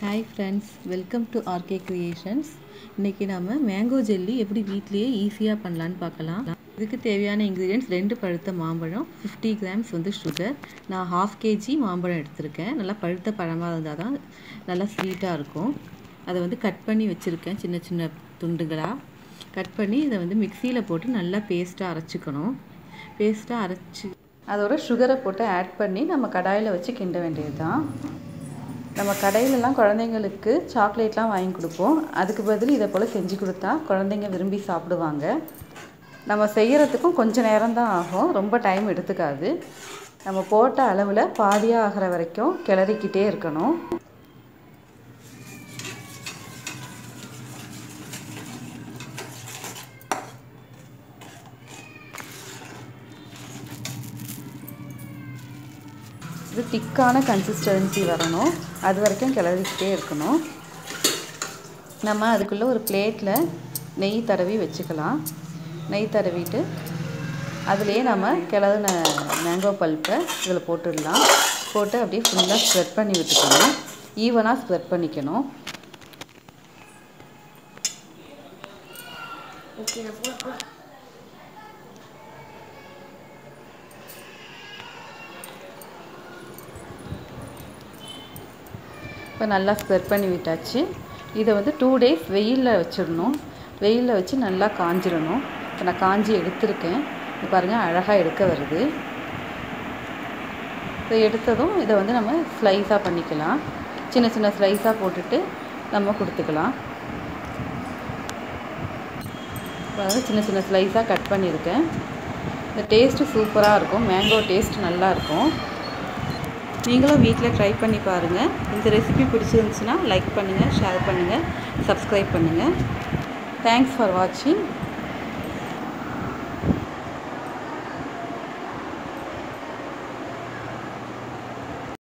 hi friends welcome to RK creations இன்றைக்கி நம்ம mango jelly எப்படி வீட்லேயே ஈஸியாக பண்ணலான்னு பார்க்கலாம் இதுக்கு தேவையான இன்க்ரீடியன்ஸ் ரெண்டு பழுத்த மாம்பழம் ஃபிஃப்டி கிராம்ஸ் வந்து சுகர் நான் ஹாஃப் கேஜி மாம்பழம் எடுத்திருக்கேன் நல்லா பழுத்த பழமாக இருந்தால் தான் நல்லா ஸ்வீட்டாக இருக்கும் அதை வந்து கட் பண்ணி வச்சுருக்கேன் சின்ன சின்ன துண்டுகளாக கட் பண்ணி இதை வந்து மிக்சியில் போட்டு நல்லா பேஸ்ட்டாக அரைச்சிக்கணும் பேஸ்ட்டாக அரைச்சி அதோட சுகரை போட்டு ஆட் பண்ணி நம்ம கடாயில் வச்சு கிண்ட வேண்டியது தான் நம்ம கடையிலலாம் குழந்தைங்களுக்கு சாக்லேட்லாம் வாங்கி கொடுப்போம் அதுக்கு பதில் இதை போல் செஞ்சு கொடுத்தா குழந்தைங்க விரும்பி சாப்பிடுவாங்க நம்ம செய்கிறதுக்கும் கொஞ்சம் நேரம் தான் ஆகும் ரொம்ப டைம் எடுத்துக்காது நம்ம போட்ட அளவில் பாதியாக ஆகிற வரைக்கும் கிளறிக்கிட்டே இருக்கணும் இது திக்கான கன்சிஸ்டன்சி வரணும் அது வரைக்கும் கிளறிக்கிட்டே இருக்கணும் நம்ம அதுக்குள்ளே ஒரு பிளேட்டில் நெய் தடவி வச்சுக்கலாம் நெய் தடவிட்டு அதுலேயே நம்ம கிளறின மேங்கோ பல்ப்பை இதில் போட்டுடலாம் போட்டு அப்படியே ஃபுல்லாக ஸ்ப்ரெட் பண்ணி விட்டுக்கணும் ஈவனாக ஸ்ப்ரெட் பண்ணிக்கணும் இப்போ நல்லா ஸ்ப்ரெட் பண்ணி விட்டாச்சு இதை வந்து டூ டேஸ் வெயிலில் வச்சிடணும் வெயிலில் வச்சு நல்லா காஞ்சிடணும் இப்போ நான் காஞ்சி எடுத்திருக்கேன் இது பாருங்கள் அழகாக எடுக்க வருது இப்போ எடுத்ததும் இதை வந்து நம்ம ஸ்லைஸாக பண்ணிக்கலாம் சின்ன சின்ன ஸ்லைஸாக போட்டுட்டு நம்ம கொடுத்துக்கலாம் இப்போ சின்ன சின்ன ஸ்லைஸாக கட் பண்ணியிருக்கேன் இந்த டேஸ்ட்டு சூப்பராக இருக்கும் மேங்கோ டேஸ்ட் நல்லாயிருக்கும் நீங்களும் வீட்டில் ட்ரை பண்ணி பாருங்கள் இந்த ரெசிபி பிடிச்சிருந்துச்சுன்னா லைக் பண்ணுங்கள் ஷேர் பண்ணுங்கள் சப்ஸ்கிரைப் பண்ணுங்கள் தேங்க்ஸ் ஃபார் வாட்சிங்